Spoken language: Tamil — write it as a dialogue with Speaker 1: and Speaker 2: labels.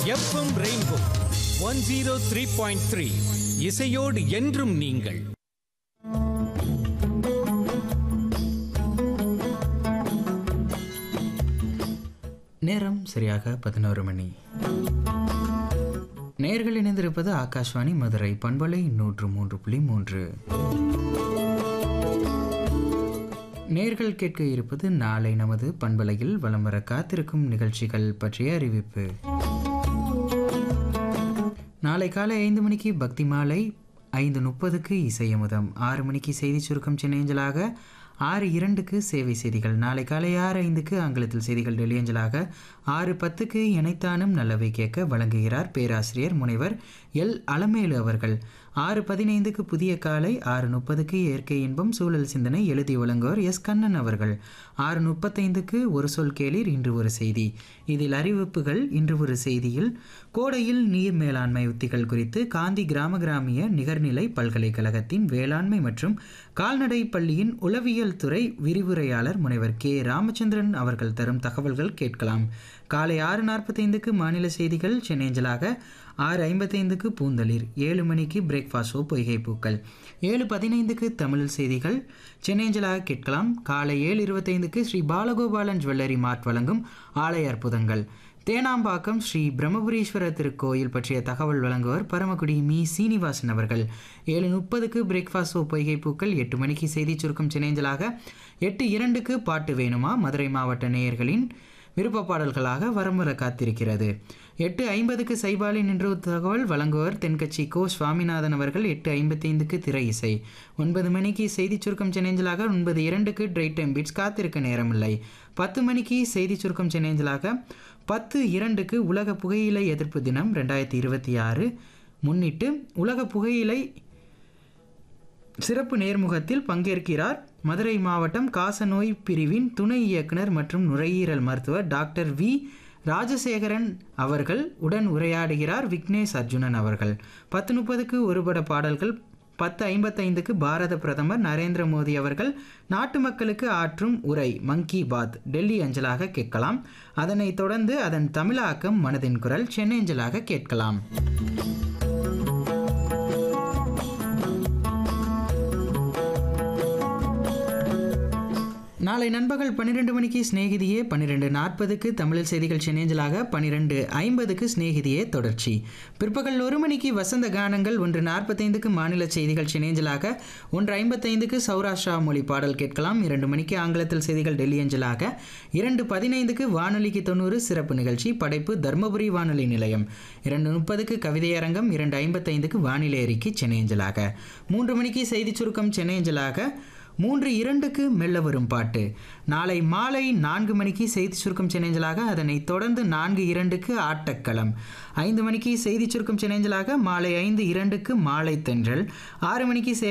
Speaker 1: FM Rainbow one zero three point three இசையோடு என்றும் நீங்கள்
Speaker 2: நேரம் சரியாக பதினோரு மணி நேர்கள் இணைந்திருப்பது ஆகாஷ்வாணி மதுரை பண்பலை நூற்று மூன்று புள்ளி மூன்று நேர்கள் கேட்க இருப்பது நாளை நமது பண்பலையில் வலம் வர காத்திருக்கும் நிகழ்ச்சிகள் பற்றிய அறிவிப்பு நாளை காலை ஐந்து மணிக்கு பக்தி மாலை ஐந்து முப்பதுக்கு இசையமுதம் ஆறு மணிக்கு செய்தி சுருக்கம் சென்னையஞ்சலாக ஆறு இரண்டுக்கு சேவை செய்திகள் நாளை காலை ஆறு ஐந்துக்கு ஆங்கிலத்தில் செய்திகள் டெல்லியஞ்சலாக ஆறு பத்துக்கு இணைத்தானும் நல்லவை கேட்க வழங்குகிறார் பேராசிரியர் முனைவர் எல் அலமேலு அவர்கள் ஆறு பதினைந்துக்கு புதிய காலை ஆறு முப்பதுக்கு இயற்கை இன்பம் சூழல் சிந்தனை எழுதி வழங்குவோர் எஸ் கண்ணன் அவர்கள் ஆறு முப்பத்தைந்துக்கு ஒரு சொல் கேளீர் இன்று ஒரு செய்தி இதில் அறிவிப்புகள் இன்று ஒரு செய்தியில் கோடையில் நீர் மேலாண்மை உத்திகள் குறித்து காந்தி கிராம கிராமிய நிகர்நிலை பல்கலைக்கழகத்தின் வேளாண்மை மற்றும் கால்நடை பள்ளியின் உளவியல் துறை விரிவுரையாளர் முனைவர் கே ராமச்சந்திரன் அவர்கள் தரும் தகவல்கள் கேட்கலாம் காலை ஆறு நாற்பத்தைந்துக்கு மாநில செய்திகள் சென்னேஞ்சலாக ஆறு ஐம்பத்தைந்துக்கு பூந்தளிர் ஏழு மணிக்கு பிரேக்ஃபாஸ்டோ பொய்கை பூக்கள் ஏழு பதினைந்துக்கு தமிழ் செய்திகள் சென்னேஞ்சலாக கேட்கலாம் காலை ஏழு இருபத்தைந்துக்கு ஸ்ரீ பாலகோபாலன் ஜுவல்லரி மார்ட் வழங்கும் ஆலய அற்புதங்கள் தேனாம்பாக்கம் ஸ்ரீ பிரம்மபுரீஸ்வர திருக்கோயில் பற்றிய தகவல் வழங்குவர் பரமக்குடி மீ சீனிவாசன் அவர்கள் ஏழு முப்பதுக்கு பிரேக்ஃபாஸ்ட் பொய்கை பூக்கள் எட்டு மணிக்கு செய்தி சுருக்கம் சினைஞ்சலாக எட்டு இரண்டுக்கு பாட்டு வேணுமா மதுரை மாவட்ட நேயர்களின் விருப்ப பாடல்களாக வரம் வர காத்திருக்கிறது எட்டு ஐம்பதுக்கு சைபாலின் என்று தகவல் வழங்குவர் தென்கட்சி கோ சுவாமிநாதன் அவர்கள் எட்டு ஐம்பத்தைந்துக்கு திரை இசை ஒன்பது மணிக்கு செய்தி சுருக்கம் சென்னேஞ்சலாக ஒன்பது இரண்டுக்கு ட்ரைட் டைம் பீட்ஸ் காத்திருக்க நேரமில்லை பத்து மணிக்கு செய்தி சுருக்கம் சென்னேஞ்சலாக பத்து இரண்டுக்கு உலக புகையிலை எதிர்ப்பு தினம் ரெண்டாயிரத்தி இருபத்தி ஆறு முன்னிட்டு உலக புகையிலை சிறப்பு நேர்முகத்தில் பங்கேற்கிறார் மதுரை மாவட்டம் காசநோய் பிரிவின் துணை இயக்குனர் மற்றும் நுரையீரல் மருத்துவர் டாக்டர் வி ராஜசேகரன் அவர்கள் உடன் உரையாடுகிறார் விக்னேஷ் அர்ஜுனன் அவர்கள் பத்து முப்பதுக்கு ஒருபட பாடல்கள் பத்து ஐம்பத்தைந்துக்கு பாரத பிரதமர் நரேந்திர மோடி அவர்கள் நாட்டு மக்களுக்கு ஆற்றும் உரை மங்கி பாத் டெல்லி அஞ்சலாக கேட்கலாம் அதனைத் தொடர்ந்து அதன் தமிழாக்கம் மனதின் குரல் சென்னை அஞ்சலாக கேட்கலாம் நாளை நண்பகல் பன்னிரெண்டு மணிக்கு சிநேகிதியே பன்னிரெண்டு நாற்பதுக்கு தமிழில் செய்திகள் சென்னேஞ்சலாக பன்னிரெண்டு ஐம்பதுக்கு சிநேகிதியே தொடர்ச்சி பிற்பகல் ஒரு மணிக்கு வசந்த கானங்கள் ஒன்று நாற்பத்தைந்துக்கு மாநில செய்திகள் சென்னேஞ்சலாக ஒன்று ஐம்பத்தைந்துக்கு சௌராஷ்டிரா மொழி பாடல் கேட்கலாம் இரண்டு மணிக்கு ஆங்கிலத்தில் செய்திகள் டெல்லி அஞ்சலாக இரண்டு பதினைந்துக்கு வானொலிக்கு தொண்ணூறு சிறப்பு நிகழ்ச்சி படைப்பு தர்மபுரி வானொலி நிலையம் இரண்டு முப்பதுக்கு கவிதையரங்கம் இரண்டு ஐம்பத்தைந்துக்கு வானிலை அறிக்கை சென்னையஞ்சலாக மூன்று மணிக்கு செய்தி சுருக்கம் சென்னையஞ்சலாக மூன்று இரண்டுக்கு மெல்ல வரும் பாட்டு நாளை மாலை நான்கு மணிக்கு செய்தி சுருக்கம் சென்னேஞ்சலாக அதனைத் தொடர்ந்து நான்கு இரண்டுக்கு ஆட்டக்களம் ஐந்து மணிக்கு செய்தி சுருக்கம் சென்னேஞ்சலாக மாலை ஐந்து இரண்டுக்கு மாலை தென்றல் ஆறு மணிக்கு